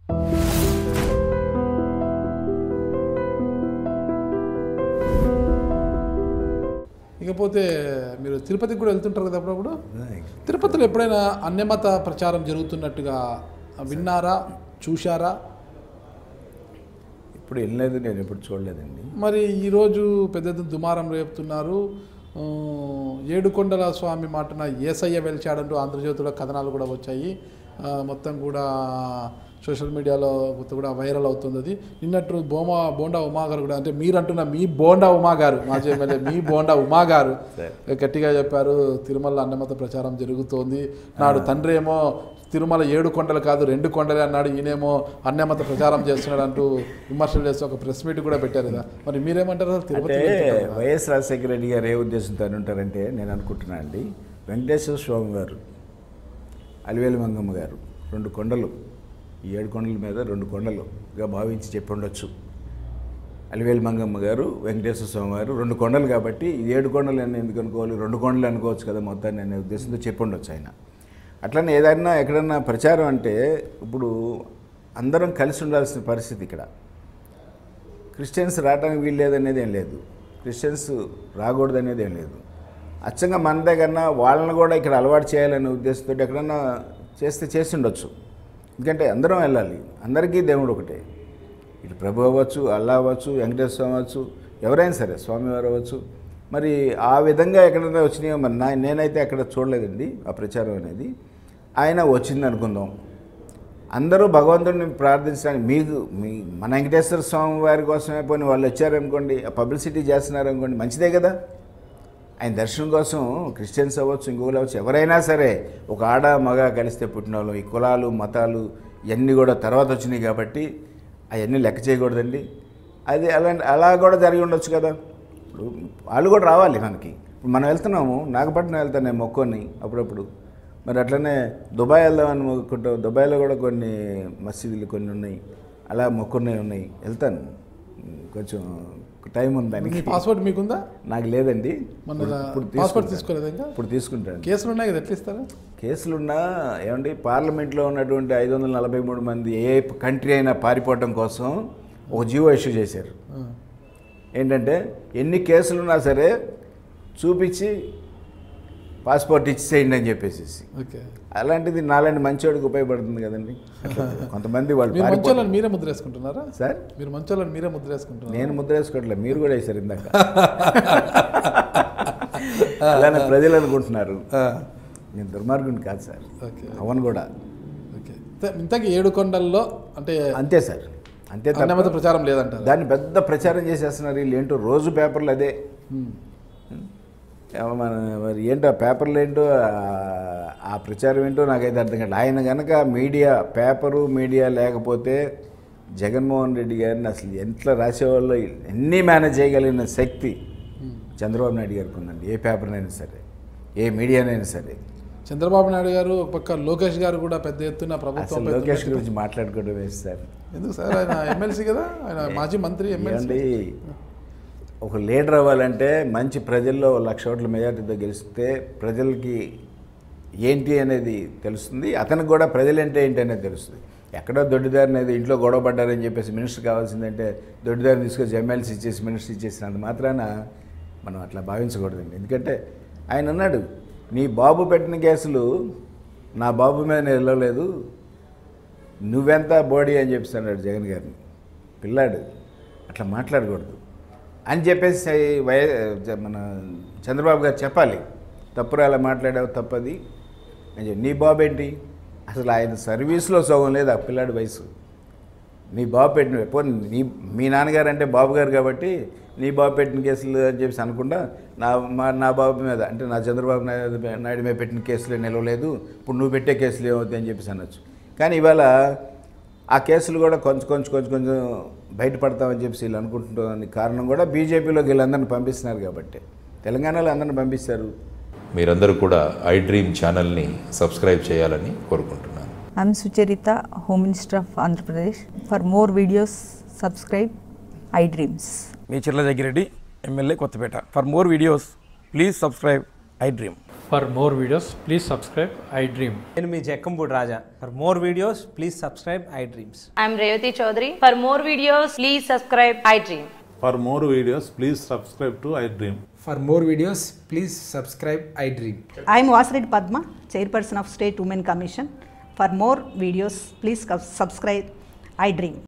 ఇకపోతే మీరు తిరుపతికి కూడా వెళ్తుంటారు కదా అప్పుడప్పుడు తిరుపతిలో ఎప్పుడైనా అన్యమత ప్రచారం జరుగుతున్నట్టుగా విన్నారా చూశారా ఇప్పుడు వెళ్ళలేదు నేను ఎప్పుడు చూడలేదండి మరి ఈరోజు పెద్ద ఎత్తున దుమారం రేపుతున్నారు ఆ, ఏడుకొండల స్వామి మాటన ఏసయ్య వెలిచాడంటూ ఆంధ్రజ్యోతిలో కథనాలు కూడా వచ్చాయి ఆ, మొత్తం కూడా సోషల్ మీడియాలో మొత్తం కూడా వైరల్ అవుతుంది అది నిన్నట్టు బోమా బోండా ఉమా గారు కూడా అంటే మీరు అంటున్న మీ బోండా ఉమా గారు మాజీ ఎమ్మెల్యే మీ బోండా ఉమా గారు గట్టిగా చెప్పారు తిరుమల అన్నమత ప్రచారం జరుగుతోంది నాడు తండ్రి ఏమో తిరుమల ఏడు కొండలు కాదు రెండు కొండలే అన్నాడు ఈయనేమో అన్యమత ప్రచారం చేస్తున్నాడు అంటూ విమర్శలు చేస్తూ ఒక ప్రెస్ మీట్ కూడా పెట్టారు కదా మరి మీరేమంటారు అసలు తిరుపతి అంటే వెళ్తున్నారు కదా? వైఎస్ రాజశేఖర రెడ్డి గారు ఏ ఉద్దేశంతో అని ఉంటారంటే నేను అనుకుంటున్నా అండి వెంకటేశ్వర స్వామి గారు అలివేలు మంగమ్మ గారు రెండు కొండలు ఈ ఏడు కొండల మీద రెండు కొండలుగా భావించి చెప్పి ఉండొచ్చు అలివేలు మంగమ్మ గారు వెంకటేశ్వర స్వామి గారు రెండు కొండలు కాబట్టి ఈ ఏడు కొండలు అని ఎందుకు అనుకోవాలి రెండు కొండలు అనుకోవచ్చు కదా మొత్తాన్ని అనే ఉద్దేశంతో చెప్పి ఉండొచ్చు ఆయన అట్లనే ఏదైనా ఎక్కడన్నా ప్రచారం అంటే ఇప్పుడు అందరం కలిసి ఉండాల్సిన పరిస్థితి ఇక్కడ క్రిస్టియన్స్ రావడానికి వీల్లేదనేది ఏం లేదు క్రిస్టియన్స్ రాకూడదు అనేది ఏం లేదు అచ్చంగా మనదే కన్నా వాళ్ళని కూడా ఇక్కడ అలవాటు చేయాలనే ఉద్దేశంతో ఎక్కడన్నా చేస్తే చేసి ఉండొచ్చు ఎందుకంటే అందరం వెళ్ళాలి అందరికీ దేవుడు ఒకటే ఇటు ప్రభు అవ్వచ్చు అల్లా అవ్వచ్చు వెంకటేశ్వర స్వామి అవ్వచ్చు ఎవరైనా సరే స్వామివారు అవ్వచ్చు మరి ఆ విధంగా ఎక్కడైనా వచ్చినాయో మరి నా నేనైతే అక్కడ చూడలేదండి ఆ ప్రచారం అనేది ఆయన వచ్చింది అనుకుందాం అందరూ భగవంతుడిని ప్రార్థించడానికి మీకు మీ మన వెంకటేశ్వర స్వామి వారి కోసమే పోనీ వాళ్ళు వచ్చారనుకోండి ఆ పబ్లిసిటీ చేస్తున్నారనుకోండి మంచిదే కదా ఆయన దర్శనం కోసం క్రిస్టియన్స్ అవ్వచ్చు ఇంకొకరు అవ్వచ్చు ఎవరైనా సరే ఒక ఆడ మగ కలిస్తే పుట్టిన వాళ్ళు ఈ కులాలు మతాలు ఇవన్నీ కూడా తర్వాత వచ్చినాయి కాబట్టి అవన్నీ లెక్క చేయకూడదండి అది అలా అలా కూడా జరిగి ఉండొచ్చు కదా ఇప్పుడు వాళ్ళు కూడా రావాలి మనకి ఇప్పుడు మనం వెళ్తున్నాము నాగపట్నం వెళ్తాను నేను మొక్కొని అప్పుడప్పుడు మరి అట్లనే దుబాయ్ వెళ్దామని మొక్కుంటాం దుబాయ్లో కూడా కొన్ని మసీదులు కొన్ని ఉన్నాయి అలా మొక్కున్నాయి ఉన్నాయి వెళ్తాను కొంచెం టైం ఉంది మీ దానికి పాస్పోర్ట్ మీకుందా నాకు లేదండి మొన్న ఇప్పుడు పాస్పోర్ట్ తీసుకుంటాను. తీసుకోలేదు ఇంకా ఇప్పుడు తీసుకుంటాను కేసులు ఉన్నాయి కదా ఎట్లా ఇస్తారా కేసులున్నా ఏమండి పార్లమెంట్లో ఉన్నటువంటి ఐదు వందల నలభై మూడు మంది ఏ కంట్రీ అయినా పారిపోవటం కోసం ఒక జీవో ఇష్యూ చేశారు ఆ. ఏంటంటే ఎన్ని కేసులున్నా సరే చూపించి పాస్పోర్ట్ ఇచ్చేయండి అని చెప్పేసి ఓకే అలాంటిది నాలాంటి మంచివాడికి ఉపయోగపడుతుంది కదండి అట్లా కొంతమంది వాళ్ళు మీరు పారిపో మంచోళ్ళని మీరే ముద్ర వేసుకుంటున్నారా సార్ మీరు మంచోళ్ళని మీరే ముద్ర వేసుకుంటున్నారా నేను ముద్ర వేసుకోవట్లేదు మీరు కూడా వేశారు ఇందాక అలానే ప్రజలు అనుకుంటున్నారు ఆ. నేను దుర్మార్గుని కాదు సార్ ఓకే అవన్ కూడా ఓకే ఇంత- ఇంతకీ ఏడు కొండల్లో అంటే అంతే సార్ అంతే తప్ప అన్నమత ప్రచారం లేదంటారు దాన్ని పెద్ద ప్రచారం చేసేస్తున్నారు వీళ్ళు ఏంటో రోజు పేపర్లు అదే ఏమో మన మరి ఏంటో ఆ పేపర్లు ఏంటో ఆ- ఆ ప్రచారం ఏంటో నాకైతే అర్థం కాదు ఆయన కనుక మీడియా పేపరు మీడియా లేకపోతే జగన్మోహన్ రెడ్డి గారిని అసలు ఎంత రాసేవాళ్ళు ఎన్ని మేనేజ్ చేయగలిగిన శక్తి చంద్రబాబు నాయుడు గారికి ఉందండి ఏ పేపర్నైనా సరే ఏ మీడియానైనా సరే చంద్రబాబు నాయుడు గారు ఒక పక్క లోకేష్ గారు కూడా పెద్ద ఎత్తున ప్రభుత్వం అసలు పెద్ద లోకేష్ ఎత్తున- గురించి మాట్లాడుకోవడం వేస్ట్ సార్ ఎందుకు సార్ ఆయన ఎమ్మెల్సీ కదా ఆయన మాజీ మంత్రి ఎమ్మెల్సీ ఏమండి ఒక లీడర్ అవ్వాలంటే మంచి ప్రజల్లో లక్ష ఓట్ల మెజార్టీతో గెలిస్తే ప్రజలకి ఏంటి అనేది తెలుస్తుంది అతనికి కూడా ప్రజలంటే ఏంటి అనేది తెలుస్తుంది ఎక్కడో దొడ్డిదారిని ఏదో ఇంట్లో గొడవ పడ్డారని చెప్పేసి మినిస్టర్ కావాల్సిందంటే దొడ్డిదారిని తీసుకొచ్చి ఎమ్మెల్సీ ఇచ్చేసి మినిస్టర్ ఇచ్చేసినంత మాత్రాన మనం అట్లా భావించకూడదండి ఎందుకంటే ఆయన అన్నాడు నీ బాబు పెట్టిన కేసులు నా బాబు మీద నేను వెళ్ళలేదు నువ్వెంత బాడీ అని చెప్పేసి అన్నాడు జగన్ గారిని పిల్లాడు అట్లా మాట్లాడకూడదు అని చెప్పేసి వై మన చంద్రబాబు గారు చెప్పాలి తప్పురా అలా మాట్లాడావు తప్పది అని చెప్పి నీ బాబు ఏంటి అసలు ఆయన సర్వీస్లో సగం లేదు ఆ పిల్లాడి వయసు నీ బాబు పెట్టిన పోనీ నీ మీ నాన్నగారు అంటే బాబు గారు కాబట్టి నీ బాబు పెట్టిన కేసులు అని చెప్పేసి అనకుండా నా మా నా బాబు మీద అంటే నా చంద్రబాబు నాయుడు నాయుడు మీద పెట్టిన కేసులు నిలవలేదు ఇప్పుడు నువ్వు పెట్టే కేసులు ఏమవుతాయి అని చెప్పేసి అనొచ్చు కానీ ఇవాళ ఆ కేసులు కూడా కొంచెం కొంచెం కొంచెం కొంచెం బయటపడతామని చెప్పేసి వీళ్ళు అనుకుంటున్నానికి కారణం కూడా బీజేపీలోకి వీళ్ళందరిని పంపిస్తున్నారు కాబట్టి తెలంగాణలో అందరిని పంపిస్తారు మీరందరూ కూడా ఐ డ్రీమ్ ఛానల్ని సబ్స్క్రైబ్ చేయాలని కోరుకుంటున్నాను I'm Sucharita, Home Minister of Andhra Pradesh. For more videos, subscribe iDreams. మీ Chirla Jaggireddy MLA Kothapeta for more videos please subscribe I dream For more videos, please subscribe I Dream. నేను మీ Jakkampudi Raja for more videos please subscribe I dreams I'm Revati Chaudhary. For more videos, please subscribe iDream. For more videos, please subscribe to iDream. For more videos, please subscribe iDream. I am Vasireddy Padma, Chairperson of State Women Commission. For more videos, please subscribe iDream.